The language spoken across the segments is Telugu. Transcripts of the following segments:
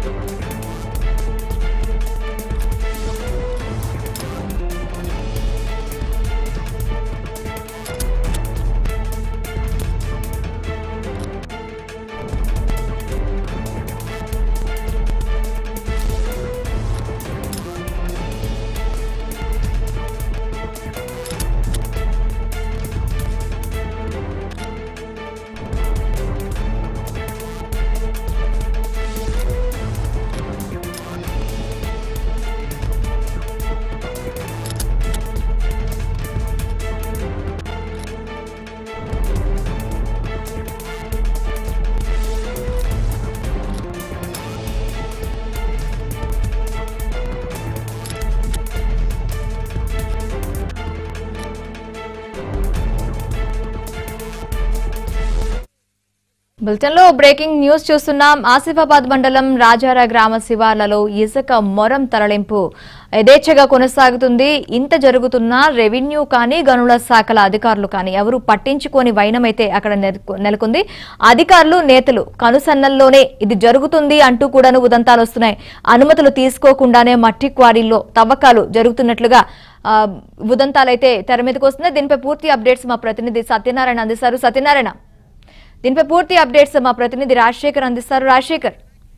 బులెటిన్లో బ్రేకింగ్ న్యూస్ చూస్తున్నాం ఆసిఫాబాద్ మండలం రాజారా గ్రామ శివార్లలో ఇసుక మొరం తరలింపు యథేచ్ఛగా కొనసాగుతుంది ఇంత జరుగుతున్నా రెవెన్యూ కానీ గనుల శాఖల అధికారులు కానీ ఎవరు పట్టించుకోని వైనమైతే అక్కడ నెలకు- నెలకొంది అధికారులు నేతలు కనుసన్నల్లోనే ఇది జరుగుతుంది అంటూ కూడాను ఉదంతాలు వస్తున్నాయి అనుమతులు తీసుకోకుండానే మట్టి క్వారీల్లో తవ్వకాలు జరుగుతున్నట్లుగా ఆ, ఉదంతాలైతే తెర మీదకి వస్తున్నాయి దీనిపై పూర్తి అప్డేట్స్ మా ప్రతినిధి సత్యనారాయణ అందిస్తారు సత్యనారాయణ దీనిపై పూర్తి అప్డేట్స్ మా ప్రతినిధి రాజశేఖర్ అందిస్తారు రాజశేఖర్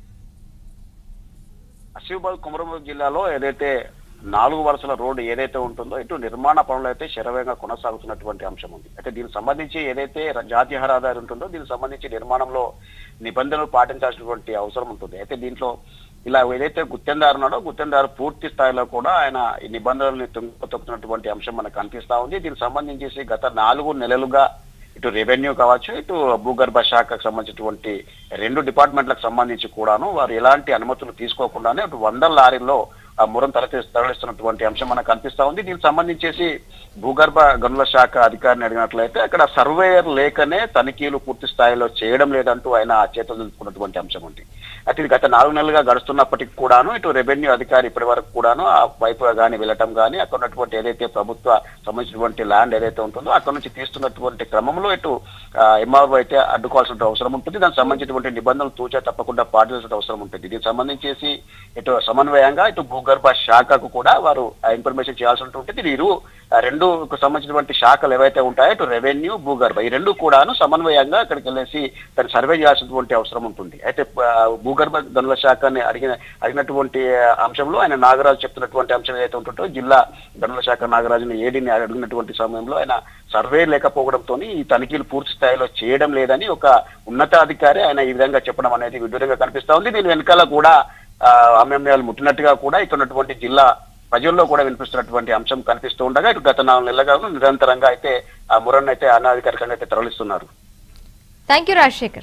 ఆసిఫాబాద్ కుమరంభీం జిల్లాలో ఏదైతే నాలుగు వరుసల రోడ్డు ఏదైతే ఉంటుందో ఇటు నిర్మాణ పనులు అయితే శరవేగంగా కొనసాగుతున్నటువంటి అంశం ఉంది అయితే దీనికి సంబంధించి ఏదైతే ర- జాతీయ రహదారి ఉంటుందో దీనికి సంబంధించి నిర్మాణంలో నిబంధనలు పాటించాల్సినటువంటి అవసరం ఉంటుంది అయితే దీంట్లో ఇలా ఏదైతే గుత్తెందారు ఉన్నాడో గుత్తెందారు పూర్తి స్థాయిలో కూడా ఆయన ఈ నిబంధనల్ని తొక్కుతున్నటువంటి అంశం మనకు కనిపిస్తా ఉంది దీనికి సంబంధించి గత నాలుగు నెలలుగా ఇటు రెవెన్యూ కావచ్చు ఇటు భూగర్భ శాఖకు సంబంధించినటువంటి రెండు డిపార్ట్మెంట్లకు సంబంధించి కూడాను వారు ఎలాంటి అనుమతులు తీసుకోకుండానే ఇటు వందల లారీల్లో ఆ మురం తరలి తరలిస్తున్నటువంటి అంశం మనకు కనిపిస్తా ఉంది దీనికి సంబంధించేసి భూగర్భ గనుల శాఖ అధికారిని అడిగినట్లయితే అక్కడ సర్వేయర్ లేకనే తనిఖీలు పూర్తి స్థాయిలో చేయడం లేదంటూ ఆయన చేతులుకున్నటువంటి అంశం ఉంది అయితే ఇది గత నాలుగు నెలలుగా గడుస్తున్నప్పటికీ కూడాను ఇటు రెవెన్యూ అధికారి ఇప్పటి వరకు కూడాను ఆ వైపు కానీ వెళ్ళటం కానీ అక్కడ ఉన్నటువంటి ఏదైతే ప్రభుత్వ సంబంధించినటువంటి ల్యాండ్ ఏదైతే ఉంటుందో అక్కడ నుంచి తీస్తున్నటువంటి క్రమంలో ఇటు ఎంఆర్ఓ అయితే అడ్డుకోవాల్సిన అవసరం ఉంటుంది దానికి సంబంధించినటువంటి నిబంధనలు తూచా తప్పకుండా పాటించాల్సిన అవసరం ఉంటుంది దీనికి సంబంధించేసి ఇటు సమన్వయంగా ఇటు భూగర్భ శాఖకు కూడా వారు ఇన్ఫర్మేషన్ చేయాల్సి ఉంటుంది ఇది ఇరు ఆ రెండు సంబంధించినటువంటి శాఖలు ఏవైతే ఉంటాయో ఇటు రెవెన్యూ భూగర్భ ఈ రెండు కూడాను సమన్వయంగా అక్కడికి వెళ్ళేసి దాన్ని సర్వే చేయాల్సినటువంటి అవసరం ఉంటుంది అయితే ఆ, భూగర్భ గనుల శాఖని అడిగిన అడిగినటువంటి అంశంలో ఆయన నాగరాజు చెప్తున్నటువంటి అంశం ఏదైతే ఉంటుందో జిల్లా గనుల శాఖ నాగరాజుని ఏడీని అడిగినటువంటి సమయంలో ఆయన సర్వే లేకపోవడంతో ఈ తనిఖీలు పూర్తి స్థాయిలో చేయడం లేదని ఒక ఉన్నతాధికారి ఆయన ఈ విధంగా చెప్పడం అనేది విడ్డూరంగా కనిపిస్తా ఉంది దీని వెనకాల కూడా ఆ, అమ్మెమ్యాలు ముట్టినట్టుగా కూడా ఇక్కడ ఉన్నటువంటి జిల్లా ప్రజల్లో కూడా వినిపిస్తున్నటువంటి అంశం కనిపిస్తూ ఉండగా ఇటు గత నాలుగు నెలలుగా నిరంతరంగా అయితే ఆ మురన్ అయితే అనాధికారికంగా అయితే తరలిస్తున్నారు థ్యాంక్ యూ రాజశేఖర్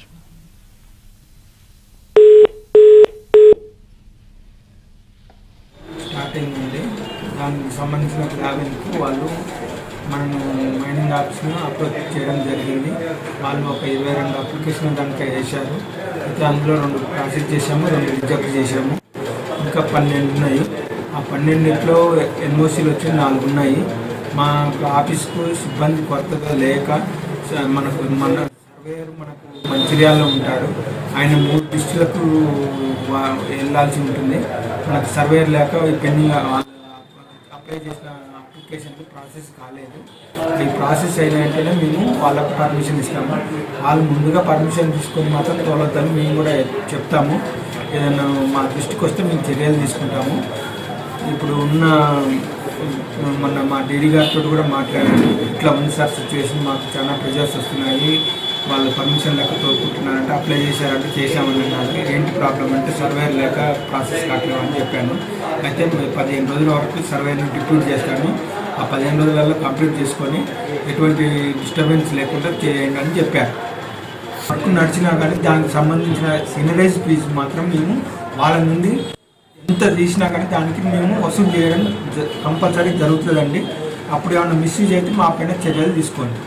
స్టార్టింగ్ నుండి దానికి సంబంధించిన గ్రావెల్కి వాళ్ళు మనము మైనింగ్ ఆఫీస్ను అప్రోచ్ చేయడం జరిగింది వాళ్ళు ఒక ఇరవై రెండు అప్లికేషన్ దానికి వేశారు అయితే అందులో రెండు ప్రాసెస్ చేశాము రెండు రిజెక్ట్ చేశాము ఇంకా పన్నెండు ఉన్నాయి ఆ పన్నెండిట్లో ఎన్ఓసీలు వచ్చి నాలుగు ఉన్నాయి మా ఆఫీస్కు సిబ్బంది కొత్తగా లేక స- మనకు మన సర్వేయర్ మనకు మంచిర్యాలలో ఉంటాడు ఆయన మూడు డిస్టులకు వా- వెళ్ళాల్సి ఉంటుంది మనకు సర్వేయర్ లేక పెండింగ్ అప్లై చేసిన అప్లికేషన్ ప్రాసెస్ కాలేదు ఈ ప్రాసెస్ అయిన వెంటనే మేము వాళ్ళకు పర్మిషన్ ఇస్తాము వాళ్ళు ముందుగా పర్మిషన్ తీసుకొని మాత్రం తోలొద్దని మేము కూడా చెప్తాము ఏదైనా మా దృష్టికి వస్తే మేము చర్యలు తీసుకుంటాము ఇప్పుడు ఉన్న మొన్న మా డీడీ గారితో కూడా మాట్లాడాను ఇట్లా ఉంది సార్ సిచ్యువేషన్ మాకు చాలా ప్రెజర్స్ వస్తున్నాయి వాళ్ళు పర్మిషన్ లేక తోడుకుంటున్నారంటే అప్లై చేశారంటే చేశామని అన్నారు ఏంటి ప్రాబ్లం అంటే సర్వేర్ లేక ప్రాసెస్ కావట్లేదు అని చెప్పాను అయితే మేము పదిహేను రోజుల వరకు సర్వేను డిప్యూట్ చేస్తాను ఆ పదిహేను రోజులలో కంప్లీట్ చేసుకొని ఎటువంటి డిస్టర్బెన్స్ లేకుండా చేయండి అని చెప్పారు వర్క్ నడిచినా కానీ దానికి సంబంధించిన సినరైజ్ ఫీజు మాత్రం మేము వాళ్ళ నుండి ఎంత తీసినా కానీ దానికి మేము వసూలు చేయడం జ- కంపల్సరీ జరుగుతుందండి అప్పుడు ఏమైనా మిస్యూజ్ అయితే మా పైన చర్యలు తీసుకోండి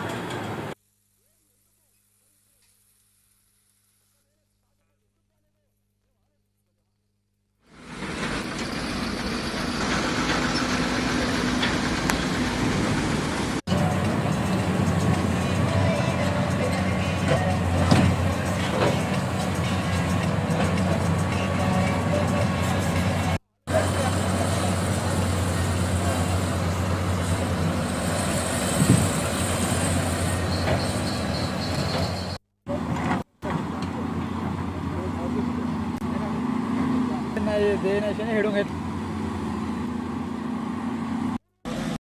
नाही दे नाही हेडून घेत